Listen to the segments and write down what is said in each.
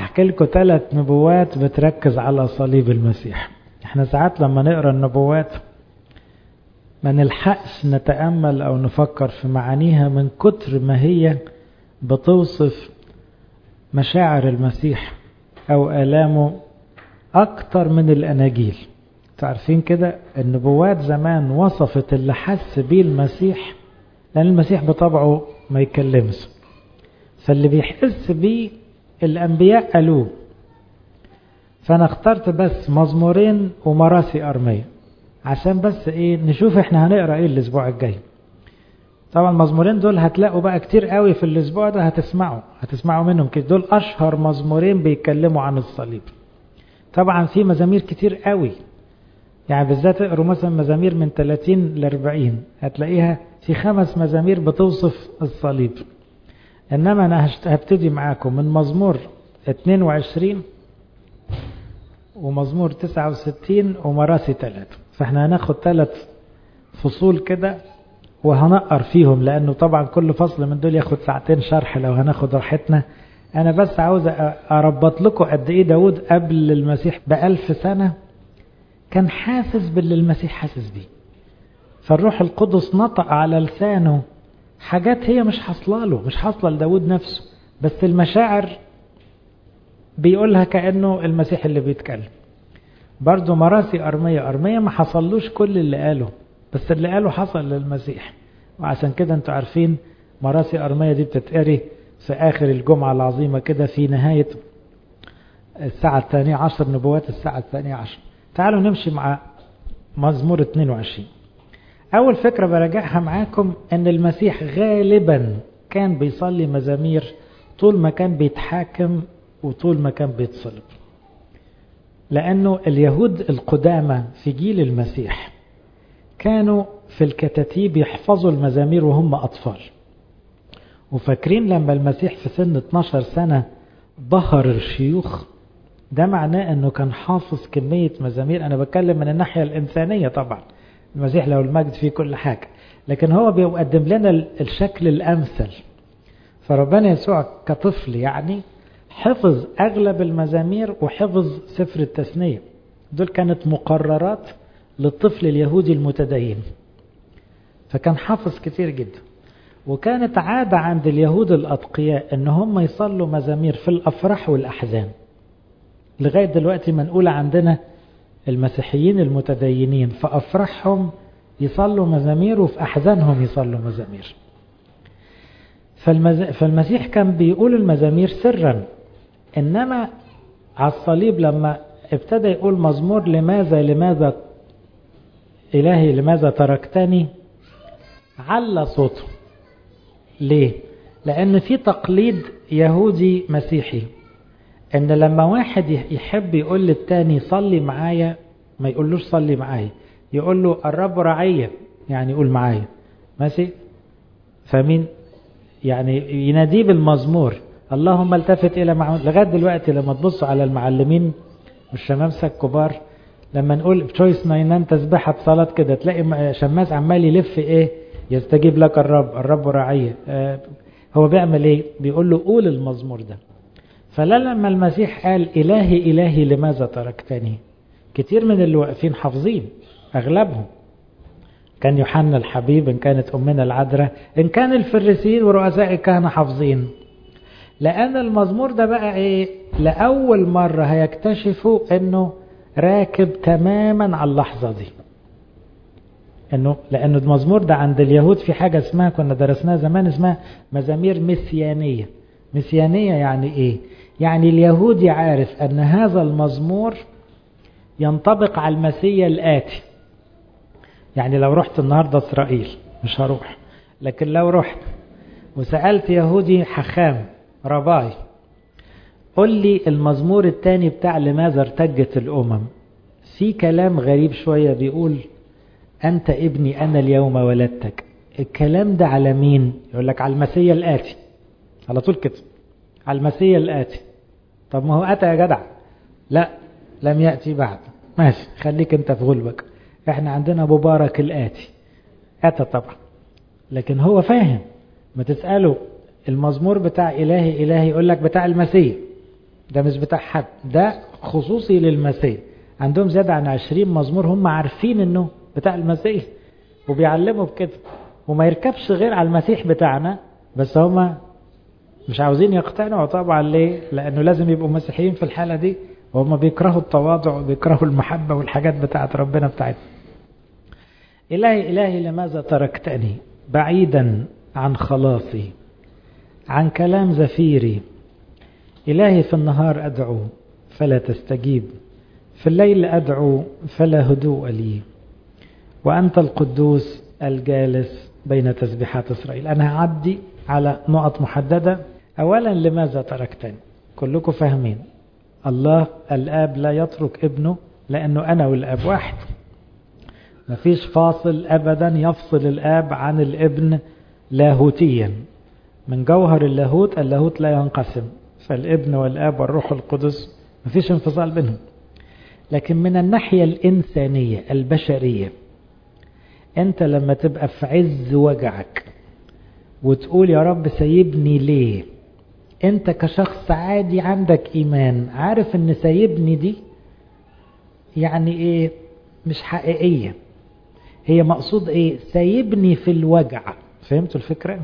هحكي لكم ثلاث نبوات بتركز على صليب المسيح احنا ساعات لما نقرا النبوات ما نلحقش نتامل او نفكر في معانيها من كتر ما هي بتوصف مشاعر المسيح او الامه اكتر من الاناجيل تعرفين كده النبوات زمان وصفت اللي حس بيه المسيح لان المسيح بطبعه ما يكلمش فاللي بيحس بيه الانبياء قالوه فانا اخترت بس مزمورين ومراسي ارميه عشان بس ايه نشوف احنا هنقرا ايه الاسبوع الجاي طبعا المزمورين دول هتلاقوا بقى كتير قوي في الاسبوع ده هتسمعوا هتسمعوا منهم كده دول اشهر مزمورين بيتكلموا عن الصليب طبعا في مزامير كتير قوي يعني بالذات اقروا مثلا مزامير من 30 ل 40 هتلاقيها في خمس مزامير بتوصف الصليب انما انا هبتدي معاكم من مزمور 22 ومزمور 69 ومراسي 3 فاحنا هناخد ثلاث فصول كده وهنقر فيهم لانه طبعا كل فصل من دول ياخد ساعتين شرح لو هناخد راحتنا انا بس عاوز اربط لكم قد ايه داود قبل المسيح بألف سنة كان حاسس باللي المسيح حاسس بيه فالروح القدس نطق على لسانه حاجات هي مش حاصله له مش حاصله لداود نفسه بس المشاعر بيقولها كأنه المسيح اللي بيتكلم برضه مراسي أرمية أرمية ما حصلوش كل اللي قاله بس اللي قاله حصل للمسيح وعشان كده انتوا عارفين مراسي أرمية دي بتتقري في آخر الجمعة العظيمة كده في نهاية الساعة الثانية عشر نبوات الساعة الثانية عشر تعالوا نمشي مع مزمور 22 أول فكرة براجعها معاكم أن المسيح غالبا كان بيصلي مزامير طول ما كان بيتحاكم وطول ما كان بيتصلب لأنه اليهود القدامى في جيل المسيح كانوا في الكتاتيب يحفظوا المزامير وهم أطفال وفاكرين لما المسيح في سن 12 سنة ظهر الشيوخ ده معناه أنه كان حافظ كمية مزامير أنا بتكلم من الناحية الإنسانية طبعا المسيح له المجد فيه كل حاجة لكن هو بيقدم لنا الشكل الأمثل فربنا يسوع كطفل يعني حفظ أغلب المزامير وحفظ سفر التثنية دول كانت مقررات للطفل اليهودي المتدين فكان حافظ كتير جدا وكانت عادة عند اليهود الأتقياء أن هم يصلوا مزامير في الأفراح والأحزان لغاية دلوقتي منقول عندنا المسيحيين المتدينين في أفراحهم يصلوا مزامير وفي أحزانهم يصلوا مزامير فالمز... فالمسيح كان بيقول المزامير سرا إنما على الصليب لما ابتدى يقول مزمور لماذا لماذا إلهي لماذا تركتني على صوته ليه لأن في تقليد يهودي مسيحي ان لما واحد يحب يقول للتاني صلي معايا ما يقولوش صلي معايا يقول له الرب رعية يعني يقول معايا ماشي فمين يعني يناديه بالمزمور اللهم التفت الى معون لغايه دلوقتي لما تبصوا على المعلمين والشمامسه الكبار لما نقول تشويس ناينان تسبحة صلاة كده تلاقي شماس عمال يلف ايه يستجيب لك الرب الرب رعية آه هو بيعمل ايه بيقول له قول المزمور ده فلا لما المسيح قال إلهي إلهي لماذا تركتني كتير من اللي واقفين حافظين أغلبهم كان يوحنا الحبيب إن كانت أمنا العذراء إن كان الفريسيين ورؤساء الكهنة حافظين لأن المزمور ده بقى إيه لأول مرة هيكتشفوا إنه راكب تماما على اللحظة دي إنه لأنه المزمور ده عند اليهود في حاجة اسمها كنا درسناها زمان اسمها مزامير مسيانية مسيانية يعني إيه يعني اليهودي عارف أن هذا المزمور ينطبق على المسيا الآتي يعني لو رحت النهاردة إسرائيل مش هروح لكن لو رحت وسألت يهودي حخام رباي قل لي المزمور الثاني بتاع لماذا ارتجت الأمم في كلام غريب شوية بيقول أنت ابني أنا اليوم ولدتك الكلام ده على مين يقول لك على المسيا الآتي على طول كده على المسيا الآتي طب ما هو أتى يا جدع لا لم يأتي بعد ماشي خليك انت في غلبك احنا عندنا مبارك الآتي أتى طبعا لكن هو فاهم ما تسأله المزمور بتاع إلهي إلهي يقول لك بتاع المسيح ده مش بتاع حد ده خصوصي للمسيح عندهم زيادة عن عشرين مزمور هم عارفين انه بتاع المسيح وبيعلموا بكده وما يركبش غير على المسيح بتاعنا بس هم مش عاوزين يقتنعوا طبعا ليه لانه لازم يبقوا مسيحيين في الحالة دي وهم بيكرهوا التواضع وبيكرهوا المحبة والحاجات بتاعت ربنا بتاعتنا إلهي إلهي لماذا تركتني بعيدا عن خلاصي عن كلام زفيري إلهي في النهار أدعو فلا تستجيب في الليل أدعو فلا هدوء لي وأنت القدوس الجالس بين تسبيحات إسرائيل أنا هعدي على نقط محددة أولا لماذا تركتني كلكم فاهمين الله الآب لا يترك ابنه لأنه أنا والآب واحد مفيش فاصل أبدا يفصل الآب عن الابن لاهوتيا من جوهر اللاهوت اللاهوت لا ينقسم فالابن والآب والروح القدس مفيش انفصال بينهم لكن من الناحية الإنسانية البشرية أنت لما تبقى في عز وجعك وتقول يا رب سيبني ليه أنت كشخص عادي عندك إيمان عارف أن سيبني دي يعني إيه مش حقيقية هي مقصود إيه سيبني في الوجع فهمتوا الفكرة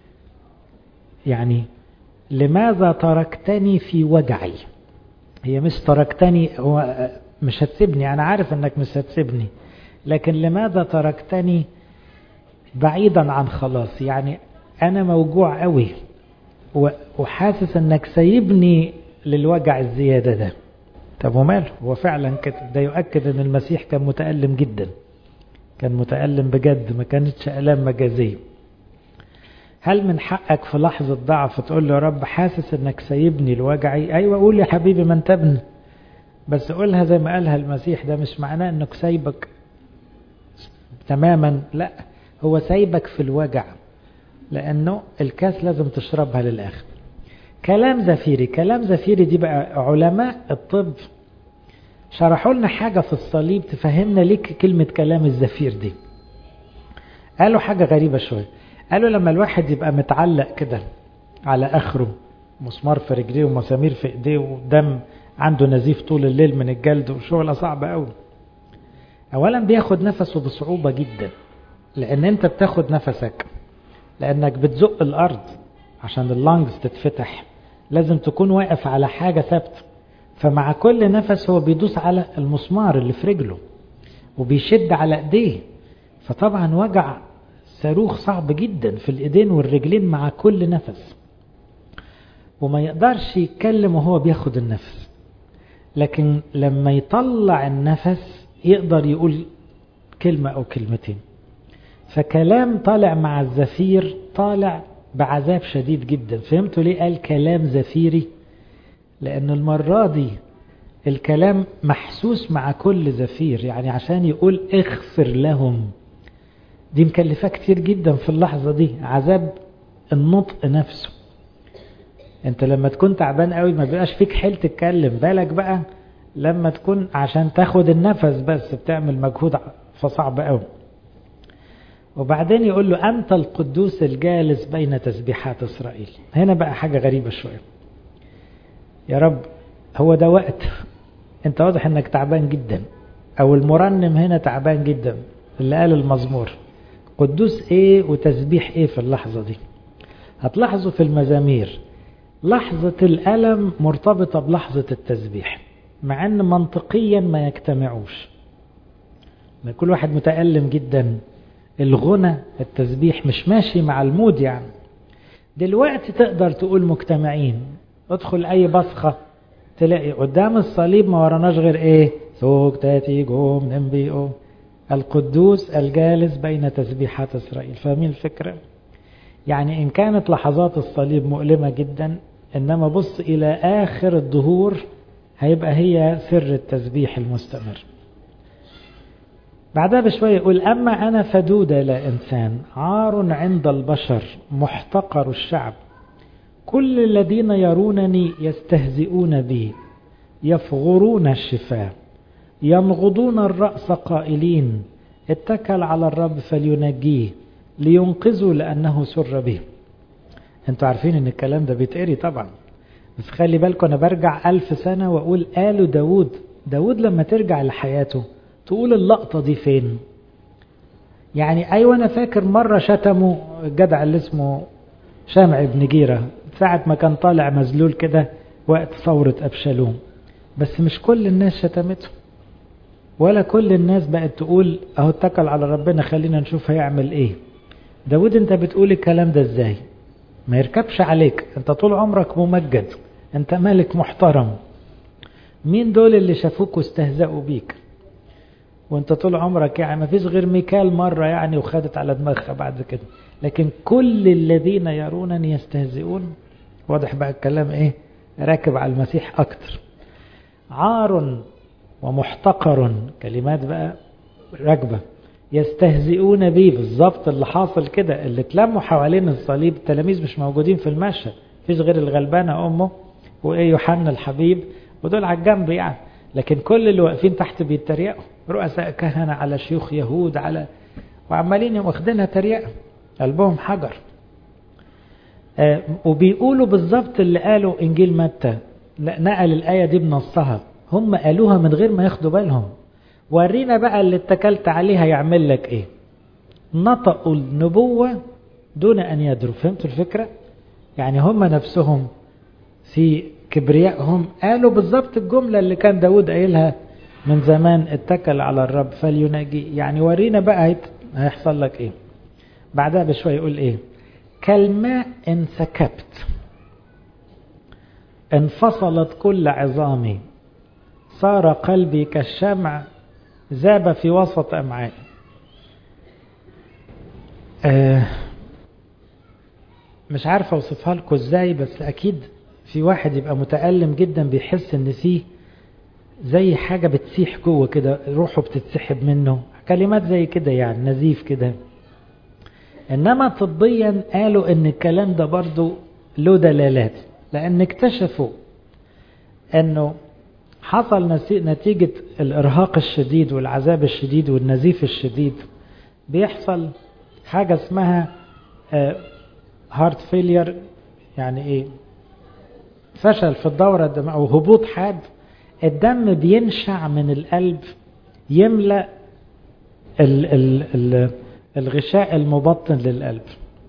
يعني لماذا تركتني في وجعي هي مش تركتني هو مش هتسيبني أنا عارف أنك مش هتسيبني لكن لماذا تركتني بعيدا عن خلاص يعني أنا موجوع قوي وحاسس أنك سيبني للوجع الزيادة ده طب وماله هو فعلا كده ده يؤكد أن المسيح كان متألم جدا كان متألم بجد ما كانتش ألام مجازية هل من حقك في لحظة ضعف تقول له يا رب حاسس انك سايبني لوجعي ايوه قول يا حبيبي ما انت ابن بس قولها زي ما قالها المسيح ده مش معناه انك سايبك تماما لا هو سايبك في الوجع لانه الكاس لازم تشربها للاخر كلام زفيري كلام زفيري دي بقى علماء الطب شرحوا لنا حاجة في الصليب تفهمنا ليك كلمة كلام الزفير دي قالوا حاجة غريبة شوية قالوا لما الواحد يبقى متعلق كده على اخره مسمار في رجليه ومسامير في ايديه ودم عنده نزيف طول الليل من الجلد وشغلة صعبة قوي اولا بياخد نفسه بصعوبة جدا لان انت بتاخد نفسك لانك بتزق الارض عشان اللانجز تتفتح لازم تكون واقف على حاجة ثابتة فمع كل نفس هو بيدوس على المسمار اللي في رجله وبيشد على ايديه فطبعا وجع صاروخ صعب جدا في الايدين والرجلين مع كل نفس وما يقدرش يتكلم وهو بياخد النفس لكن لما يطلع النفس يقدر يقول كلمة أو كلمتين فكلام طالع مع الزفير طالع بعذاب شديد جدا فهمتوا ليه قال كلام زفيري لأن المرة دي الكلام محسوس مع كل زفير يعني عشان يقول اغفر لهم دي مكلفة كتير جدا في اللحظة دي عذاب النطق نفسه انت لما تكون تعبان قوي ما بيبقاش فيك حيل تتكلم بالك بقى لما تكون عشان تاخد النفس بس بتعمل مجهود فصعب قوي وبعدين يقول له أنت القدوس الجالس بين تسبيحات إسرائيل هنا بقى حاجة غريبة شوية يا رب هو ده وقت انت واضح انك تعبان جدا او المرنم هنا تعبان جدا اللي قال المزمور قدوس ايه وتسبيح ايه في اللحظة دي هتلاحظوا في المزامير لحظة الألم مرتبطة بلحظة التسبيح مع ان منطقيا ما يجتمعوش ما كل واحد متألم جدا الغنى التسبيح مش ماشي مع المود يعني دلوقتي تقدر تقول مجتمعين ادخل اي بصخة تلاقي قدام الصليب ما وراناش غير ايه سوق تاتي جوم نمبيئو القدوس الجالس بين تسبيحات اسرائيل فاهمين الفكرة يعني ان كانت لحظات الصليب مؤلمة جدا انما بص الى اخر الظهور هيبقى هي سر التسبيح المستمر بعدها بشوية يقول أما أنا فدودة لا إنسان عار عند البشر محتقر الشعب كل الذين يرونني يستهزئون بي يفغرون الشفاء ينغضون الرأس قائلين اتكل على الرب فلينجيه لينقذوا لأنه سر به انتوا عارفين ان الكلام ده بيتقري طبعا بس خلي بالكم أنا برجع ألف سنة وأقول قالوا داود داود لما ترجع لحياته تقول اللقطة دي فين يعني أيوة أنا فاكر مرة شتموا الجدع اللي اسمه شامع بن جيرة ساعة ما كان طالع مزلول كده وقت ثورة أبشالوم بس مش كل الناس شتمته ولا كل الناس بقت تقول اهو اتكل على ربنا خلينا نشوف هيعمل ايه داود انت بتقول الكلام ده ازاي ما يركبش عليك انت طول عمرك ممجد انت ملك محترم مين دول اللي شافوك واستهزأوا بيك وانت طول عمرك يعني ما فيش غير ميكال مرة يعني وخدت على دماغها بعد كده لكن كل الذين يرونني يستهزئون واضح بقى الكلام ايه راكب على المسيح اكتر عار ومحتقر كلمات بقى راكبه يستهزئون بيه بالظبط اللي حاصل كده اللي اتلموا حوالين الصليب التلاميذ مش موجودين في المشهد مفيش غير الغلبانه امه وايه يوحنا الحبيب ودول على الجنب يعني لكن كل اللي واقفين تحت بيتريقوا رؤساء كهنه على شيوخ يهود على وعمالين واخدينها تريقه قلبهم حجر آه وبيقولوا بالظبط اللي قالوا انجيل متى نقل الايه دي بنصها هم قالوها من غير ما ياخدوا بالهم ورينا بقى اللي اتكلت عليه هيعمل لك ايه نطقوا النبوة دون ان يدروا فهمتوا الفكرة يعني هم نفسهم في كبريائهم قالوا بالظبط الجملة اللي كان داود قايلها من زمان اتكل على الرب فليناجي يعني ورينا بقى هيحصل لك ايه بعدها بشوية يقول ايه كالماء انسكبت انفصلت كل عظامي صار قلبي كالشمع ذاب في وسط أمعائي آه مش عارف اوصفها لكم ازاي بس اكيد في واحد يبقى متألم جدا بيحس ان فيه زي حاجة بتسيح جوه كده روحه بتتسحب منه كلمات زي كده يعني نزيف كده انما طبيا قالوا ان الكلام ده برضو له دلالات لان اكتشفوا انه حصل نتيجة الإرهاق الشديد والعذاب الشديد والنزيف الشديد بيحصل حاجة اسمها هارت فيلير يعني ايه فشل في الدورة الدموية أو هبوط حاد الدم بينشع من القلب يملأ ال ال ال الغشاء المبطن للقلب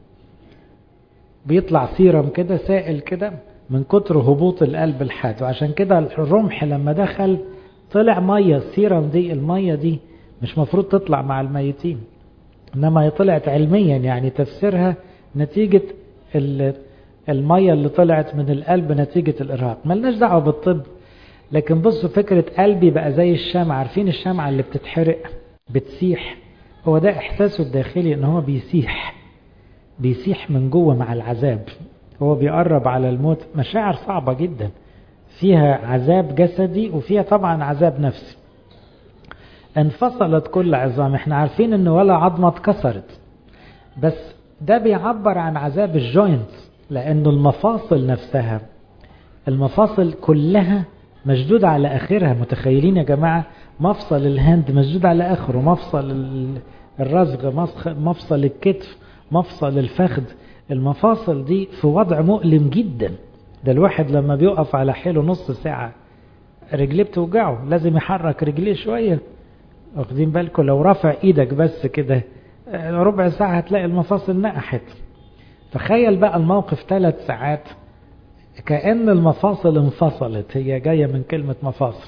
بيطلع سيرم كده سائل كده من كتر هبوط القلب الحاد وعشان كده الرمح لما دخل طلع مية السيرم دي المية دي مش مفروض تطلع مع الميتين انما هي طلعت علميا يعني تفسيرها نتيجة المية اللي طلعت من القلب نتيجة الإرهاق ملناش دعوة بالطب لكن بصوا فكرة قلبي بقى زي الشمعة عارفين الشمعة اللي بتتحرق بتسيح هو ده إحساسه الداخلي إن هو بيسيح بيسيح من جوه مع العذاب هو بيقرب على الموت مشاعر صعبة جدا فيها عذاب جسدي وفيها طبعا عذاب نفسي انفصلت كل عظام احنا عارفين ان ولا عظمة اتكسرت بس ده بيعبر عن عذاب الجوينت لانه المفاصل نفسها المفاصل كلها مشدودة على اخرها متخيلين يا جماعة مفصل الهند مشدود على اخره مفصل الرزغ مفصل الكتف مفصل الفخذ المفاصل دي في وضع مؤلم جدا ده الواحد لما بيقف على حيله نص ساعة رجليه بتوجعه لازم يحرك رجليه شوية واخدين بالكم لو رفع ايدك بس كده ربع ساعة هتلاقي المفاصل نقحت تخيل بقى الموقف ثلاث ساعات كأن المفاصل انفصلت هي جاية من كلمة مفاصل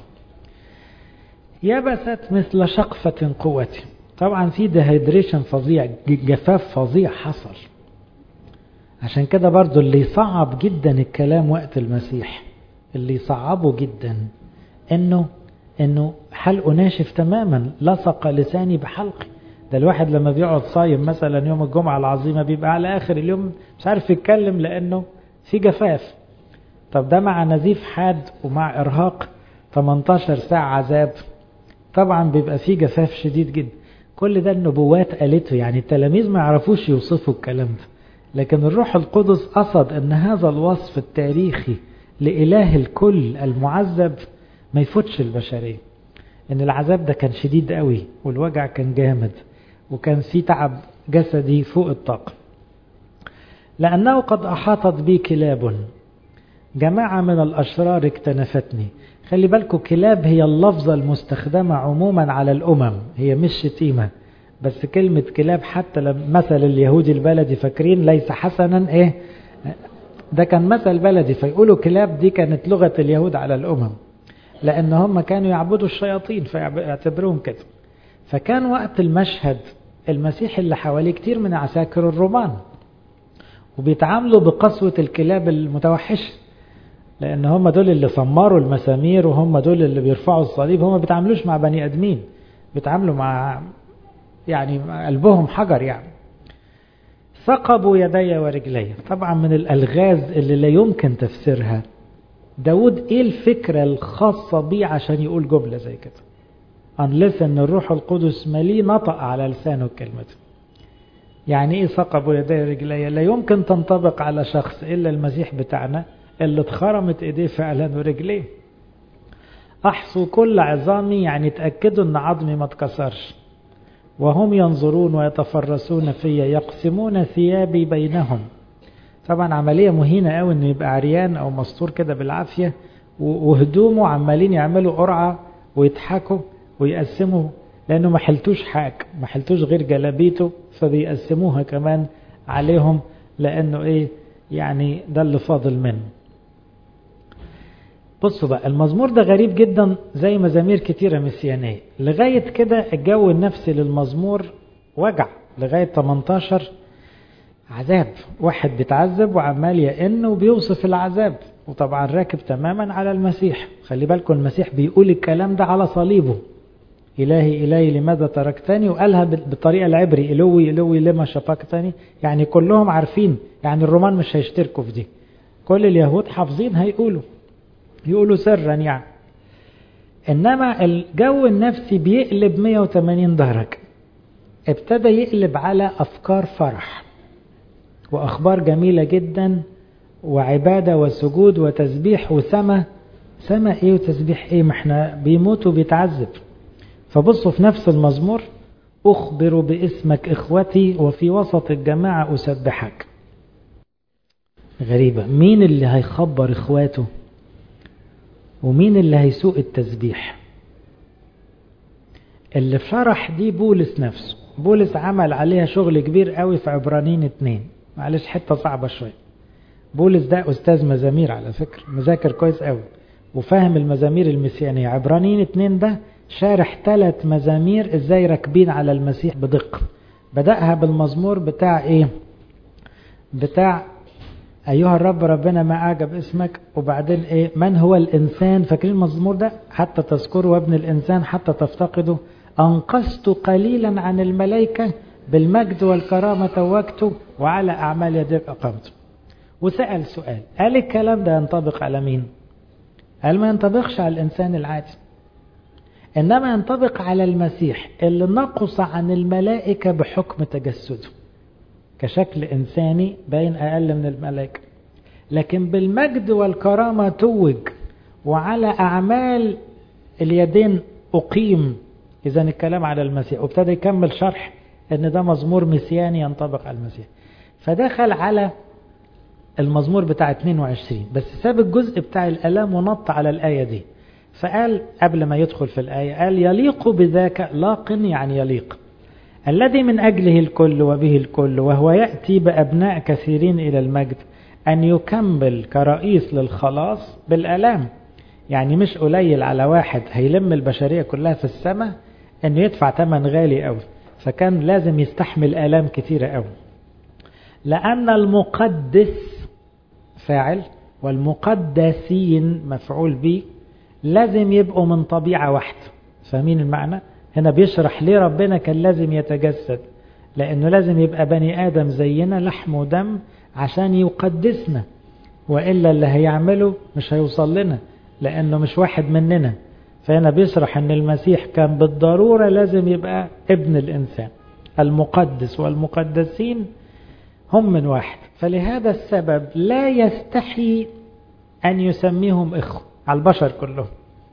يبست مثل شقفة قوتي طبعا في ديهيدريشن فظيع جفاف فظيع حصل عشان كده برضو اللي يصعب جدا الكلام وقت المسيح اللي يصعبه جدا انه انه حلقه ناشف تماما لصق لساني بحلقي ده الواحد لما بيقعد صايم مثلا يوم الجمعة العظيمة بيبقى على آخر اليوم مش عارف يتكلم لأنه في جفاف طب ده مع نزيف حاد ومع إرهاق 18 ساعة عذاب طبعا بيبقى فيه جفاف شديد جدا كل ده النبوات قالته يعني التلاميذ ما يعرفوش يوصفوا الكلام ده لكن الروح القدس قصد أن هذا الوصف التاريخي لإله الكل المعذب ما يفوتش البشرية ان العذاب ده كان شديد قوي والوجع كان جامد وكان في تعب جسدي فوق الطاقة لأنه قد أحاطت بي كلاب جماعة من الأشرار اكتنفتني خلي بالكم كلاب هي اللفظة المستخدمة عموما على الأمم هي مش شتيمة بس كلمة كلاب حتى لما مثل اليهودي البلدي فاكرين ليس حسنا ايه ده كان مثل بلدي فيقولوا كلاب دي كانت لغة اليهود على الأمم لأن هم كانوا يعبدوا الشياطين فيعتبروهم كده فكان وقت المشهد المسيح اللي حواليه كتير من عساكر الرومان وبيتعاملوا بقسوة الكلاب المتوحشة لأن هم دول اللي سمروا المسامير وهم دول اللي بيرفعوا الصليب هم بيتعاملوش مع بني أدمين بيتعاملوا مع يعني قلبهم حجر يعني ثقبوا يدي ورجلي طبعا من الألغاز اللي لا يمكن تفسيرها داود ايه الفكرة الخاصة بيه عشان يقول جملة زي كده unless ان الروح القدس مليه نطق على لسانه الكلمة يعني ايه ثقبوا يدي ورجلي لا يمكن تنطبق على شخص الا المسيح بتاعنا اللي اتخرمت ايديه فعلا ورجليه احصوا كل عظامي يعني تأكدوا ان عظمي ما اتكسرش وهم ينظرون ويتفرسون في يقسمون ثيابي بينهم طبعا عملية مهينة قوي انه يبقى عريان او مستور كده بالعافية وهدومه عمالين يعملوا قرعة ويضحكوا ويقسموا لانه ما حلتوش حاج ما حلتوش غير جلابيته فبيقسموها كمان عليهم لانه ايه يعني ده اللي فاضل منه بصوا بقى المزمور ده غريب جدا زي مزامير كتيرة مسيانية لغاية كده الجو النفسي للمزمور وجع لغاية 18 عذاب واحد بيتعذب وعمال يئن وبيوصف العذاب وطبعا راكب تماما على المسيح خلي بالكم المسيح بيقول الكلام ده على صليبه إلهي إلهي لماذا تركتني وقالها بالطريقة العبري إلوي إلوي لما شفقتني يعني كلهم عارفين يعني الرومان مش هيشتركوا في دي كل اليهود حافظين هيقولوا يقولوا سرا يعني إنما الجو النفسي بيقلب 180 درجة ابتدى يقلب على أفكار فرح وأخبار جميلة جدا وعبادة وسجود وتسبيح وسما سما ايه وتسبيح ايه ما احنا بيموت وبيتعذب فبصوا في نفس المزمور أخبر باسمك إخوتي وفي وسط الجماعة أسبحك غريبة مين اللي هيخبر إخواته ومين اللي هيسوق التسبيح اللي شرح دي بولس نفسه بولس عمل عليها شغل كبير قوي في عبرانين اتنين معلش حتة صعبة شوية بولس ده أستاذ مزامير على فكرة مذاكر كويس قوي وفاهم المزامير المسيانية عبرانين اتنين ده شارح ثلاث مزامير ازاي راكبين على المسيح بدقة بدأها بالمزمور بتاع ايه بتاع أيها الرب ربنا ما أعجب اسمك وبعدين إيه من هو الإنسان فاكرين المزمور ده حتى تذكره وابن الإنسان حتى تفتقده أنقذت قليلا عن الملائكة بالمجد والكرامة توجته وعلى أعمال يديك أقمته وسأل سؤال قال الكلام ده ينطبق على مين قال ما ينطبقش على الإنسان العادي إنما ينطبق على المسيح اللي نقص عن الملائكة بحكم تجسده كشكل إنساني باين أقل من الملائكة لكن بالمجد والكرامة توج وعلى أعمال اليدين أقيم إذا الكلام على المسيح وابتدى يكمل شرح أن ده مزمور مسياني ينطبق على المسيح فدخل على المزمور بتاع 22 بس ساب الجزء بتاع الألام ونط على الآية دي فقال قبل ما يدخل في الآية قال يليق بذاك لاق يعني يليق الذي من أجله الكل وبه الكل وهو يأتي بأبناء كثيرين إلى المجد أن يكمل كرئيس للخلاص بالألام يعني مش قليل على واحد هيلم البشرية كلها في السماء أنه يدفع ثمن غالي قوي فكان لازم يستحمل آلام كثيرة قوي لأن المقدس فاعل والمقدسين مفعول به لازم يبقوا من طبيعة واحدة فاهمين المعنى هنا بيشرح ليه ربنا كان لازم يتجسد لأنه لازم يبقى بني آدم زينا لحم ودم عشان يقدسنا وإلا اللي هيعمله مش هيوصل لنا لأنه مش واحد مننا فهنا بيشرح أن المسيح كان بالضرورة لازم يبقى ابن الإنسان المقدس والمقدسين هم من واحد فلهذا السبب لا يستحي أن يسميهم إخوة على البشر كلهم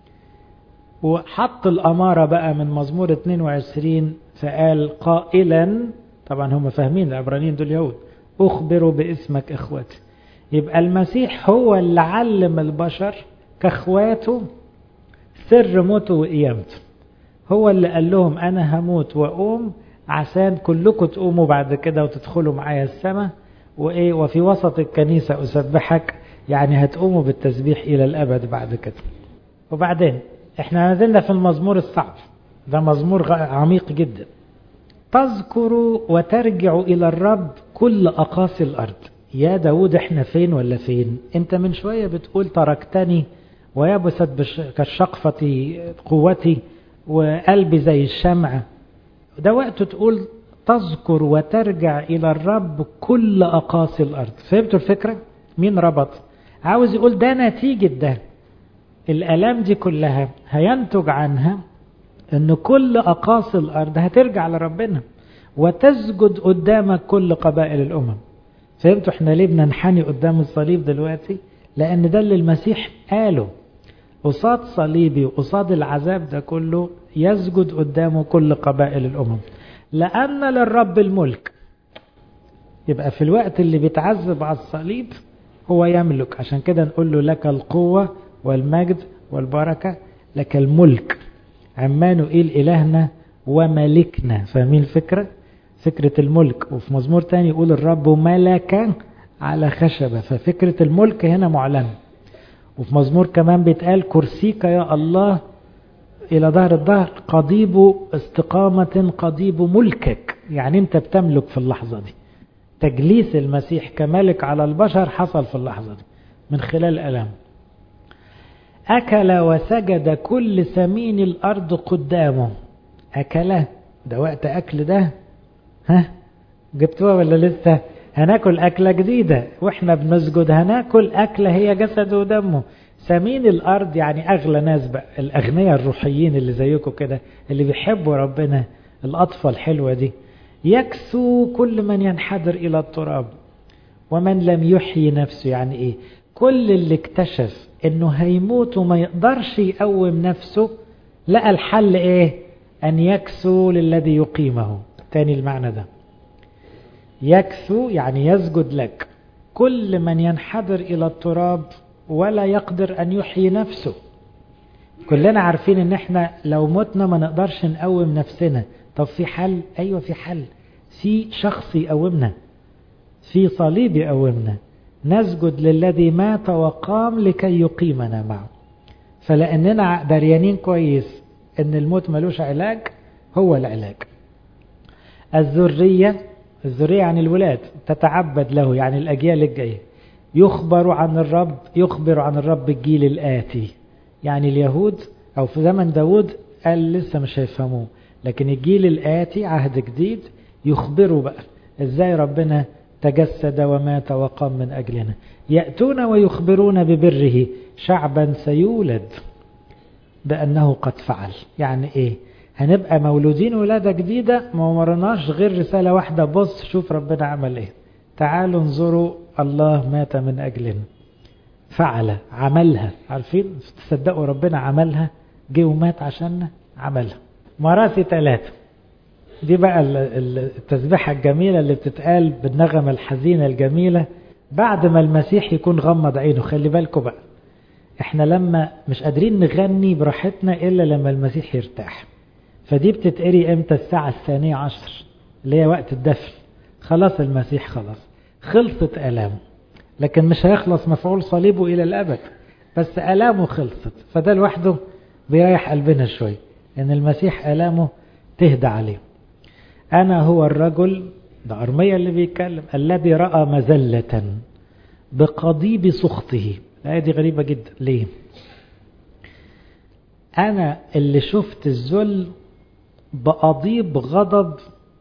وحط الأمارة بقى من مزمور 22 فقال قائلا طبعا هم فاهمين العبرانيين دول يهود أخبروا باسمك إخوتي يبقى المسيح هو اللي علم البشر كاخواته سر موته وقيامته هو اللي قال لهم انا هموت واقوم عشان كلكم تقوموا بعد كده وتدخلوا معايا السماء وايه وفي وسط الكنيسة اسبحك يعني هتقوموا بالتسبيح الى الابد بعد كده وبعدين احنا نزلنا في المزمور الصعب ده مزمور عميق جدا تذكروا وترجعوا الى الرب كل اقاصي الارض يا داود احنا فين ولا فين انت من شوية بتقول تركتني ويبست كالشقفة قوتي وقلبي زي الشمع ده وقت تقول تذكر وترجع إلى الرب كل أقاصي الأرض فهمتوا الفكرة؟ مين ربط؟ عاوز يقول ده نتيجة ده الآلام دي كلها هينتج عنها أن كل أقاصي الأرض هترجع لربنا وتسجد قدامك كل قبائل الأمم فهمتوا احنا ليه بننحني قدام الصليب دلوقتي؟ لأن ده اللي المسيح قاله قصاد صليبي وقصاد العذاب ده كله يسجد قدامه كل قبائل الأمم لأن للرب الملك يبقى في الوقت اللي بيتعذب على الصليب هو يملك عشان كده نقول له لك القوة والمجد والبركة لك الملك عمانوئيل إلهنا وملكنا فاهمين الفكرة فكرة الملك وفي مزمور تاني يقول الرب ملكا على خشبة ففكرة الملك هنا معلنة وفي مزمور كمان بيتقال كرسيك يا الله إلى ظهر الظهر قضيب استقامة قضيب ملكك يعني أنت بتملك في اللحظة دي تجليس المسيح كملك على البشر حصل في اللحظة دي من خلال ألام أكل وسجد كل سمين الأرض قدامه أكله ده وقت أكل ده ها جبتوها ولا لسه هناكل أكلة جديدة وإحنا بنسجد هناكل أكلة هي جسده ودمه سمين الأرض يعني أغلى ناس بقى الأغنياء الروحيين اللي زيكم كده اللي بيحبوا ربنا الأطفال الحلوة دي يكسو كل من ينحدر إلى التراب ومن لم يحيي نفسه يعني إيه كل اللي اكتشف إنه هيموت وما يقدرش يقوم نفسه لقى الحل إيه أن يكسو للذي يقيمه تاني المعنى ده يكسو يعني يسجد لك كل من ينحدر إلى التراب ولا يقدر أن يحيي نفسه كلنا عارفين ان احنا لو متنا ما نقدرش نقوم نفسنا طب في حل ايوه في حل في شخص يقومنا في صليب يقومنا نسجد للذي مات وقام لكي يقيمنا معه فلاننا دريانين كويس ان الموت ملوش علاج هو العلاج الذرية الذرية عن الولاد تتعبد له يعني الأجيال الجاية يخبر عن الرب يخبر عن الرب الجيل الآتي يعني اليهود أو في زمن داود قال لسه مش هيفهموه لكن الجيل الآتي عهد جديد يخبروا بقى إزاي ربنا تجسد ومات وقام من أجلنا يأتون ويخبرون ببره شعبا سيولد بأنه قد فعل يعني إيه هنبقى مولودين ولادة جديدة ما مرناش غير رسالة واحدة بص شوف ربنا عمل إيه تعالوا انظروا الله مات من أجلنا فعل عملها عارفين تصدقوا ربنا عملها جه ومات عشاننا عملها مراسي ثلاثة دي بقى التسبيحة الجميلة اللي بتتقال بالنغمة الحزينة الجميلة بعد ما المسيح يكون غمض عينه خلي بالكم بقى احنا لما مش قادرين نغني براحتنا الا لما المسيح يرتاح فدي بتتقري امتى الساعة الثانية عشر اللي هي وقت الدفن خلاص المسيح خلاص خلصت آلامه لكن مش هيخلص مفعول صليبه إلى الأبد بس آلامه خلصت فده لوحده بيريح قلبنا شوي إن المسيح آلامه تهدى عليه أنا هو الرجل ده أرمية اللي بيتكلم الذي رأى مزلة بقضيب سخطه الآية دي غريبة جدا ليه أنا اللي شفت الذل بقضيب غضب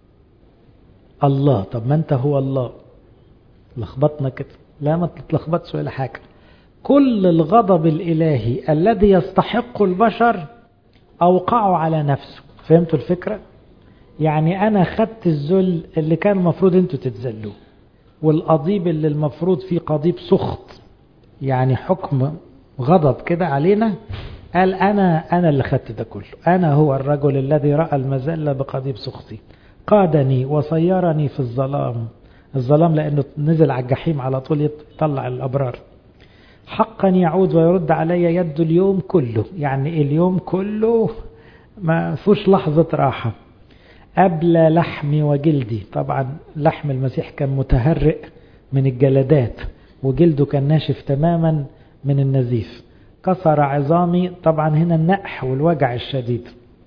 الله طب ما أنت هو الله لخبطنا كده لا ما تتلخبطش ولا حاجة كل الغضب الإلهي الذي يستحق البشر أوقعه على نفسه فهمتوا الفكرة؟ يعني أنا خدت الذل اللي كان المفروض أنتوا تتذلوه والقضيب اللي المفروض فيه قضيب سخط يعني حكم غضب كده علينا قال أنا أنا اللي خدت ده كله أنا هو الرجل الذي رأى المذلة بقضيب سخطي قادني وصيرني في الظلام الظلام لأنه نزل على الجحيم على طول يطلع الأبرار حقا يعود ويرد علي يد اليوم كله يعني اليوم كله ما فيهوش لحظة راحة أبلى لحمي وجلدي طبعا لحم المسيح كان متهرئ من الجلدات وجلده كان ناشف تماما من النزيف كسر عظامي طبعا هنا النقح والوجع الشديد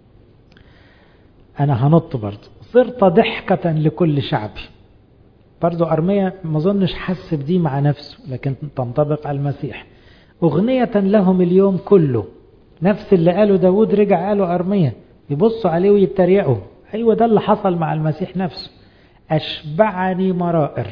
أنا هنط برضه صرت ضحكة لكل شعبي برضه أرمية ما ظنش حس بدي مع نفسه لكن تنطبق على المسيح أغنية لهم اليوم كله نفس اللي قاله داود رجع قاله أرمية يبصوا عليه ويتريقوا أيوة ده اللي حصل مع المسيح نفسه أشبعني مرائر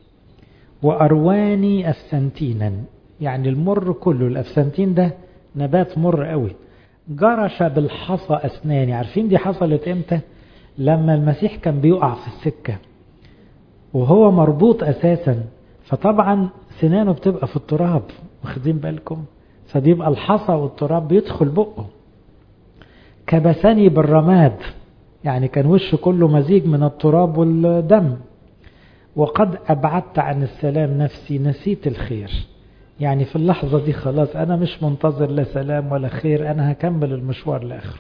وأرواني أفسنتينا يعني المر كله الأفسنتين ده نبات مر قوي جرش بالحصى أسناني عارفين دي حصلت إمتى لما المسيح كان بيقع في السكة وهو مربوط أساسا فطبعا سنانه بتبقى في التراب واخدين بالكم فبيبقى الحصى والتراب بيدخل بقه كبسني بالرماد يعني كان وشه كله مزيج من التراب والدم وقد أبعدت عن السلام نفسي نسيت الخير يعني في اللحظة دي خلاص أنا مش منتظر لا سلام ولا خير أنا هكمل المشوار لآخر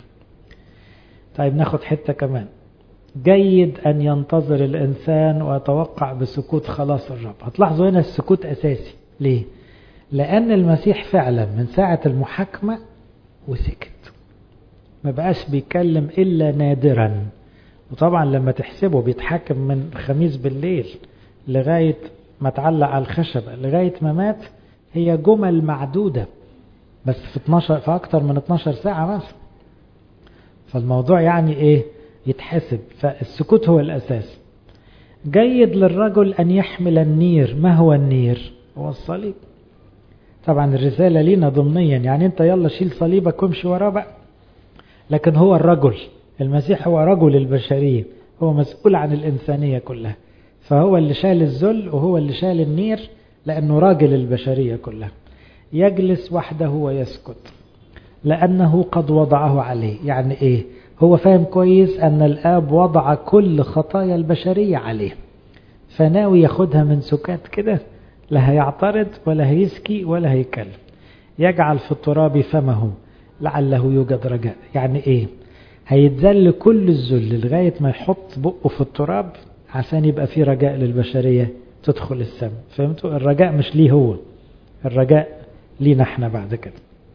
طيب ناخد حتة كمان جيد أن ينتظر الإنسان ويتوقع بسكوت خلاص الرب هتلاحظوا هنا السكوت أساسي ليه؟ لأن المسيح فعلا من ساعة المحاكمة وسكت ما بقاش بيتكلم إلا نادرا وطبعا لما تحسبه بيتحاكم من خميس بالليل لغاية ما تعلق على الخشبة لغاية ما مات هي جمل معدودة بس في 12 في أكتر من 12 ساعة مثلا فالموضوع يعني إيه يتحسب فالسكوت هو الأساس جيد للرجل أن يحمل النير ما هو النير هو الصليب طبعا الرسالة لينا ضمنيا يعني انت يلا شيل صليبك وامشي وراه بقى لكن هو الرجل المسيح هو رجل البشرية هو مسؤول عن الإنسانية كلها فهو اللي شال الذل وهو اللي شال النير لأنه راجل البشرية كلها يجلس وحده ويسكت لأنه قد وضعه عليه يعني إيه هو فاهم كويس أن الآب وضع كل خطايا البشرية عليه فناوي ياخدها من سكات كده لا هيعترض ولا هيسكي ولا هيكلم يجعل في التراب فمه لعله يوجد رجاء يعني ايه هيتذل كل الذل لغاية ما يحط بقه في التراب عشان يبقى في رجاء للبشرية تدخل السماء فهمتوا الرجاء مش ليه هو الرجاء لينا احنا بعد كده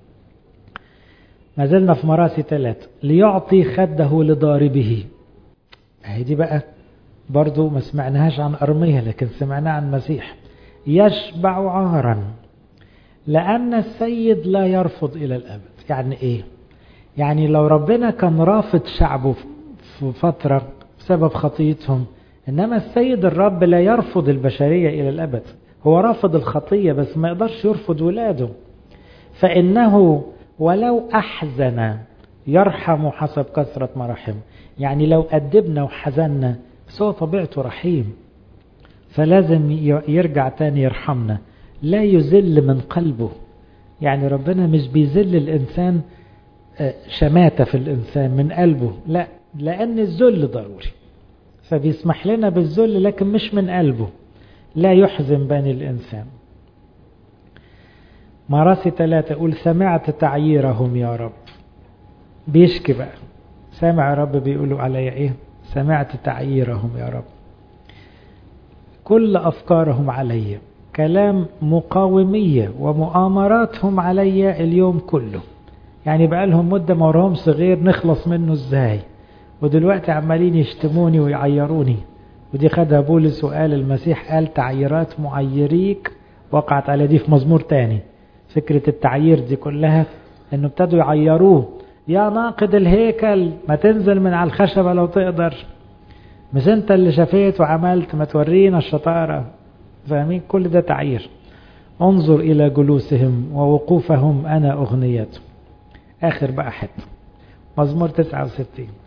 ما زلنا في مراسي ثلاثة ليعطي خده لضاربه اهي دي بقى برضو ما سمعناهاش عن أرمية لكن سمعناها عن مسيح يشبع عارا لأن السيد لا يرفض إلى الأبد يعني إيه يعني لو ربنا كان رافض شعبه في فترة بسبب خطيتهم إنما السيد الرب لا يرفض البشرية إلى الأبد هو رافض الخطية بس ما يقدرش يرفض ولاده فإنه ولو أحزن يرحم حسب كثرة مراحم يعني لو أدبنا وحزنا بس هو طبيعته رحيم فلازم يرجع تاني يرحمنا لا يذل من قلبه يعني ربنا مش بيذل الإنسان شماتة في الإنسان من قلبه لا لأن الذل ضروري فبيسمح لنا بالذل لكن مش من قلبه لا يحزن بني الإنسان مراسي ثلاثة يقول سمعت تعييرهم يا رب بيشكي بقى سامع يا رب بيقولوا عليا ايه سمعت تعييرهم يا رب كل أفكارهم علي كلام مقاومية ومؤامراتهم علي اليوم كله يعني بقى لهم مدة ما وراهم صغير نخلص منه ازاي ودلوقتي عمالين يشتموني ويعيروني ودي خدها بولس وقال المسيح قال تعييرات معيريك وقعت على دي في مزمور تاني فكرة التعيير دي كلها انه ابتدوا يعيروه يا ناقد الهيكل ما تنزل من على الخشبة لو تقدر مش انت اللي شفيت وعملت ما تورينا الشطارة فاهمين كل ده تعيير انظر الى جلوسهم ووقوفهم انا اغنيتهم اخر بقى حته مزمور 69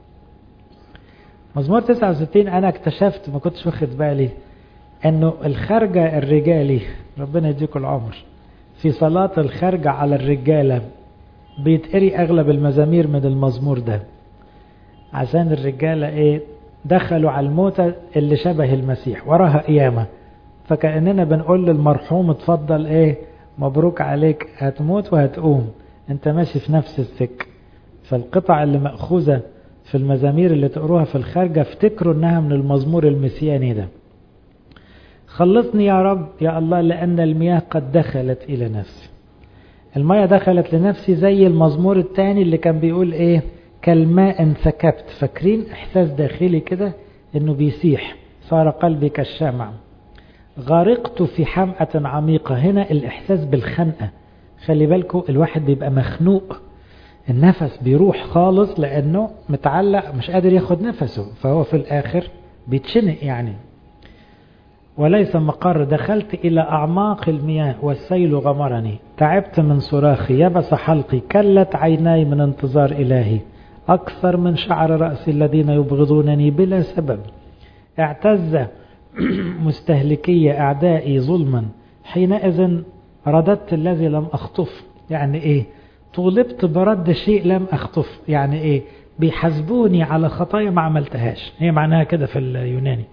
مزمور 69 انا اكتشفت ما كنتش واخد بالي انه الخرجة الرجالي ربنا يديكم العمر في صلاة الخرجة على الرجالة بيتقري اغلب المزامير من المزمور ده عشان الرجالة ايه دخلوا على الموتى اللي شبه المسيح وراها قيامة فكأننا بنقول للمرحوم اتفضل ايه مبروك عليك هتموت وهتقوم انت ماشي في نفس السك فالقطع اللي مأخوذة في المزامير اللي تقروها في الخارجة افتكروا انها من المزمور المسياني ده خلصني يا رب يا الله لأن المياه قد دخلت إلى نفسي المياه دخلت لنفسي زي المزمور الثاني اللي كان بيقول ايه كالماء انسكبت فاكرين احساس داخلي كده انه بيسيح صار قلبي كالشمع غرقت في حمأة عميقة هنا الاحساس بالخنقة خلي بالكم الواحد بيبقى مخنوق النفس بيروح خالص لانه متعلق مش قادر ياخد نفسه فهو في الاخر بيتشنق يعني وليس مقر دخلت إلى أعماق المياه والسيل غمرني تعبت من صراخي يبس حلقي كلت عيناي من انتظار إلهي أكثر من شعر رأسي الذين يبغضونني بلا سبب اعتز مستهلكي أعدائي ظلما حينئذ رددت الذي لم أخطف يعني إيه طولبت برد شيء لم أخطف يعني إيه بيحاسبوني على خطايا ما عملتهاش هي معناها كده في اليوناني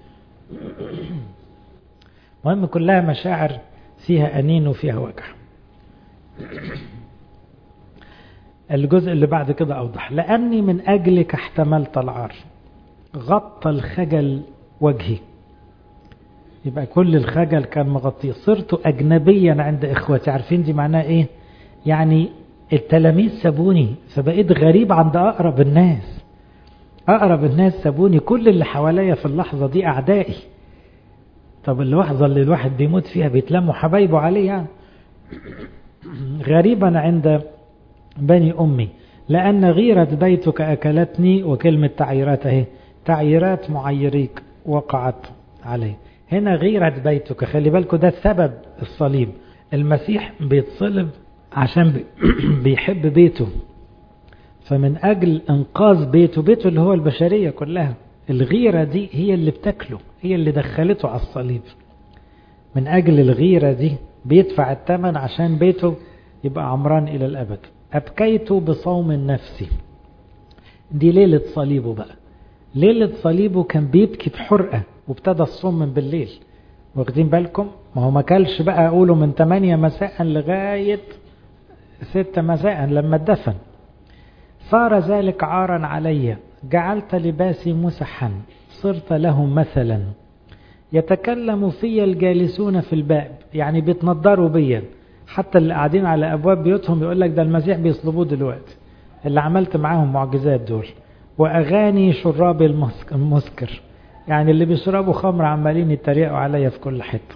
مهم كلها مشاعر فيها أنين وفيها وجع الجزء اللي بعد كده أوضح لأني من أجلك احتملت العار غطى الخجل وجهي يبقى كل الخجل كان مغطيه صرت أجنبيا عند إخوتي عارفين دي معناها إيه يعني التلاميذ سابوني فبقيت غريب عند أقرب الناس أقرب الناس سابوني كل اللي حواليا في اللحظة دي أعدائي طب اللحظة اللي الواحد بيموت فيها بيتلموا حبايبه عليه يعني غريبا عند بني أمي لأن غيرة بيتك أكلتني وكلمة تعييرات اهي تعييرات معيريك وقعت عليه هنا غيرة بيتك خلي بالكم ده سبب الصليب المسيح بيتصلب عشان بيحب بيته فمن أجل إنقاذ بيته بيته اللي هو البشرية كلها الغيرة دي هي اللي بتاكله هي اللي دخلته على الصليب من أجل الغيرة دي بيدفع الثمن عشان بيته يبقى عمران إلى الأبد أبكيت بصوم نفسي دي ليلة صليبه بقى ليلة صليبه كان بيبكي بحرقة وابتدى الصوم من بالليل واخدين بالكم ما هو ما كلش بقى أقوله من 8 مساء لغاية 6 مساء لما اتدفن صار ذلك عارا علي جعلت لباسي مسحا صرت لهم مثلا يتكلم في الجالسون في الباب يعني بيتنضروا بيا حتى اللي قاعدين على أبواب بيوتهم يقول لك ده المسيح بيصلبوه دلوقتي اللي عملت معاهم معجزات دول وأغاني شراب المسكر يعني اللي بيشربوا خمر عمالين يتريقوا عليا في كل حتة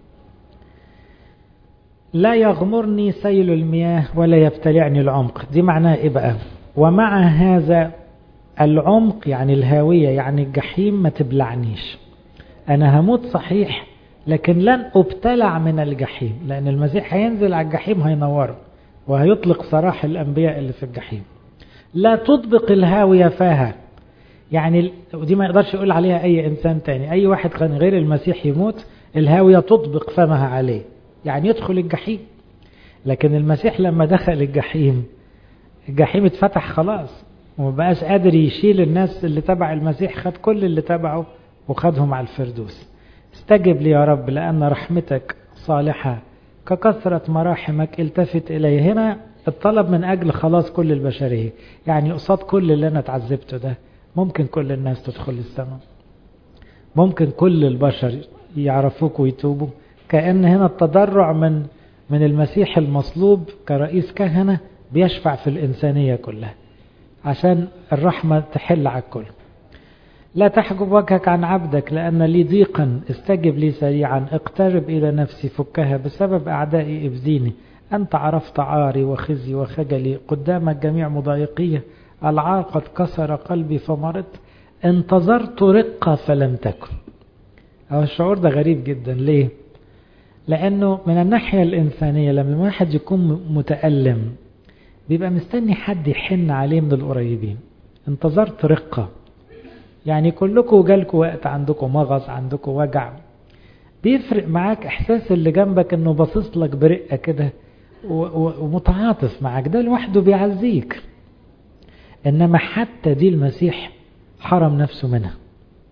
لا يغمرني سيل المياه ولا يبتلعني العمق دي معناها ايه بقى ومع هذا العمق يعني الهاوية يعني الجحيم ما تبلعنيش أنا هموت صحيح لكن لن أبتلع من الجحيم لأن المسيح هينزل على الجحيم هينوره وهيطلق سراح الأنبياء اللي في الجحيم لا تطبق الهاوية فاها يعني ودي ما يقدرش يقول عليها أي إنسان تاني أي واحد كان غير المسيح يموت الهاوية تطبق فمها عليه يعني يدخل الجحيم لكن المسيح لما دخل الجحيم الجحيم اتفتح خلاص وما بقاش قادر يشيل الناس اللي تبع المسيح خد كل اللي تبعه وخدهم على الفردوس استجب لي يا رب لأن رحمتك صالحة ككثرة مراحمك التفت إلي هنا الطلب من أجل خلاص كل البشرية يعني قصاد كل اللي أنا اتعذبته ده ممكن كل الناس تدخل السماء ممكن كل البشر يعرفوك ويتوبوا كأن هنا التضرع من من المسيح المصلوب كرئيس كهنة بيشفع في الإنسانية كلها عشان الرحمة تحل على الكل لا تحجب وجهك عن عبدك لأن لي ضيقا استجب لي سريعا اقترب إلى نفسي فكها بسبب أعدائي ابذيني أنت عرفت عاري وخزي وخجلي قدامك جميع مضايقية العار قد كسر قلبي فمرضت انتظرت رقة فلم تكن أو الشعور ده غريب جدا ليه لأنه من الناحية الإنسانية لما الواحد يكون متألم بيبقى مستني حد يحن عليه من القريبين انتظرت رقة يعني كلكم جالكم وقت عندكم مغص عندكم وجع بيفرق معاك احساس اللي جنبك انه باصص لك برقه كده ومتعاطف معاك ده لوحده بيعزيك انما حتى دي المسيح حرم نفسه منها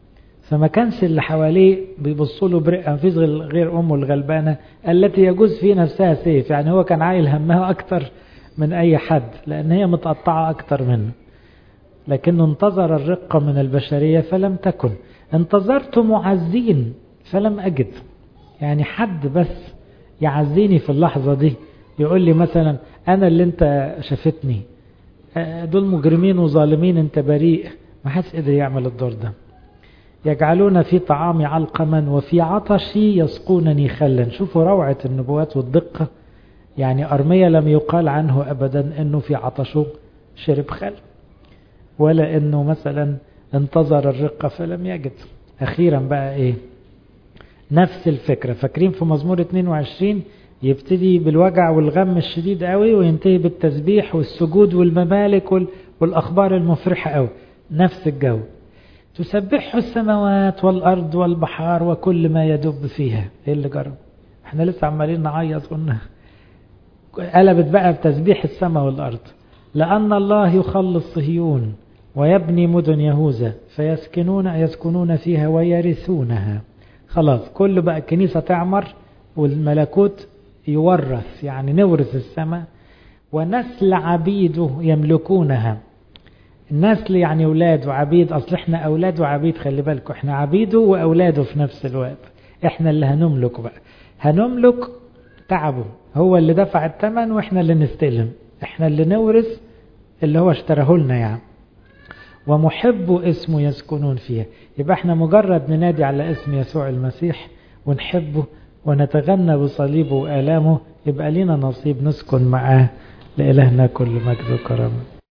فما كانش اللي حواليه بيبصوا له برقه مفيش غير امه الغلبانه التي يجوز في نفسها سيف يعني هو كان عايل همها اكتر من اي حد لان هي متقطعه اكتر منه لكنه انتظر الرقه من البشريه فلم تكن انتظرت معزين فلم اجد يعني حد بس يعزيني في اللحظه دي يقول لي مثلا انا اللي انت شافتني دول مجرمين وظالمين انت بريء ما حدش قدر يعمل الدور ده يجعلون في طعامي علقما وفي عطشي يسقونني خلا شوفوا روعة النبوات والدقة يعني أرمية لم يقال عنه أبدا أنه في عطشه شرب خل ولا أنه مثلا انتظر الرقة فلم يجد أخيرا بقى إيه نفس الفكرة فاكرين في مزمور 22 يبتدي بالوجع والغم الشديد قوي وينتهي بالتسبيح والسجود والممالك والأخبار المفرحة قوي نفس الجو تسبح السماوات والأرض والبحار وكل ما يدب فيها ايه اللي جرب احنا لسه عمالين نعيط قلنا قلبت بقى بتسبيح السماء والأرض لأن الله يخلص صهيون ويبني مدن يهوذا فيسكنون يسكنون فيها ويرثونها خلاص كل بقى الكنيسة تعمر والملكوت يورث يعني نورث السماء ونسل عبيده يملكونها النسل يعني أولاد وعبيد أصل إحنا أولاد وعبيد خلي بالكم إحنا عبيده وأولاده في نفس الوقت إحنا اللي هنملك بقى هنملك تعبه هو اللي دفع الثمن وإحنا اللي نستلم إحنا اللي نورث اللي هو اشتراه لنا يعني ومحب اسمه يسكنون فيها يبقى احنا مجرد ننادي على اسم يسوع المسيح ونحبه ونتغنى بصليبه وآلامه يبقى لنا نصيب نسكن معاه لإلهنا كل مجد وكرامه